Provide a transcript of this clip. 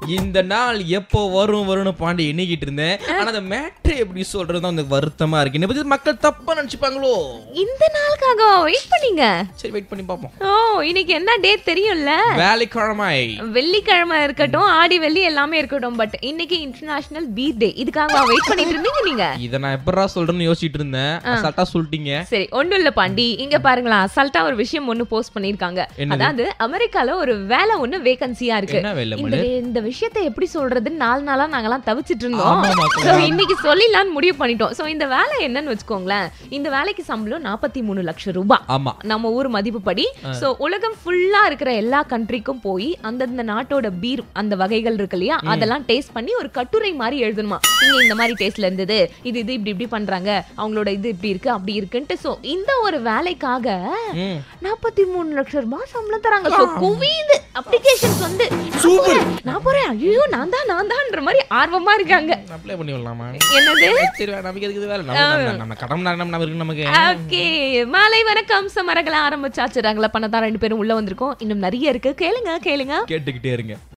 இந்த நாள் எப்போ வரும் வரும்னு பாண்டி எண்ணிக்கிட்டு இருந்தேன் ஆனா அந்த மேட்ரு எப்படி சொல்றது தான் எனக்கு வருத்தமா இருக்கு என்னை பத்தி மக்கள் தப்பா நினைச்சுப்பாங்களோ இந்த நாளுக்காக வெயிட் பண்ணீங்க சரி வெயிட் பண்ணி பார்ப்போம் ஓ இன்னைக்கு என்ன டேட் தெரியும்ல வேலைக்கிழமை வெள்ளிக்கிழமை இருக்கட்டும் ஆடி வெள்ளி எல்லாமே இருக்கட்டும் பட் இன்னைக்கு இன்டர்நேஷனல் பீர் டே இதுக்காக வெயிட் பண்ணிட்டு இருந்தீங்க நீங்க இத நான் எப்படா சொல்றேன்னு யோசிச்சிட்டு இருந்தேன் அசால்ட்டா சொல்லிட்டீங்க சரி ஒண்ணும் இல்ல பாண்டி இங்க பாருங்களா அசால்ட்டா ஒரு விஷயம் ஒண்ணு போஸ்ட் பண்ணிருக்காங்க என்னது? அதாவது அமெரிக்கால ஒரு வேலை ஒண்ணு வேகன்சியா இருக்கு என்ன வேலை இந்த இந்த விஷயத்தை எப்படி சொல்றதுன்னு நாலு நாளா நாங்கெல்லாம் தவிச்சிட்டு இருந்தோம் ஆமா, ஆமா, So, இன்னைக்கு சொல்லிடலாம்னு முடிவு பண்ணிட்டோம் சோ இந்த வேலை என்னன்னு வச்சுக்கோங்களேன் இந்த வேலைக்கு சம்பளம் நாற்பத்தி மூணு லட்சம் ரூபாய் ஆமா நம்ம ஊர் மதிப்புப்படி சோ உலகம் ஃபுல்லா இருக்கிற எல்லா கண்ட்ரிக்கும் போய் அந்தந்த நாட்டோட பீர் அந்த வகைகள் இருக்கு இல்லையா அதெல்லாம் டேஸ்ட் பண்ணி ஒரு கட்டுரை மாதிரி எழுதணுமா இங்க இந்த மாதிரி டேஸ்ட்ல இருந்தது இது இது இப்படி இப்படி பண்றாங்க அவங்களோட இது இப்படி இருக்கு அப்படி இருக்குன்ட்டு சோ இந்த ஒரு வேலைக்காக ம். நாற்பத்தி மூணு லட்சம் ரூபாய் சம்பளம் தராங்க சோ குவியுது அப்ளிகேஷன்ஸ் வந்து சூப்பர் நான் போறேன் ஐயோ நான் தான் நான் தான்ற மாதிரி ஆர்வமா இருக்காங்க அப்ளை பண்ணி விடலாமா என்னது சரி வேணாம், நமக்கு எதுக்கு இது வேலை நம்ம நம்ம- நம்ம கடன் நேரம் நம்ம இருக்கு நமக்கு ஓகே மாலை வணக்கம் சமரகளை ஆரம்பிச்சாச்சு நாங்கள பண்ணதான் ரெண்டு பேரும் உள்ள வந்திருக்கோம் இன்னும் நிறைய இருக்கு கேளுங்க கேளுங்க கேட்டுக்கிட்டே இருங்க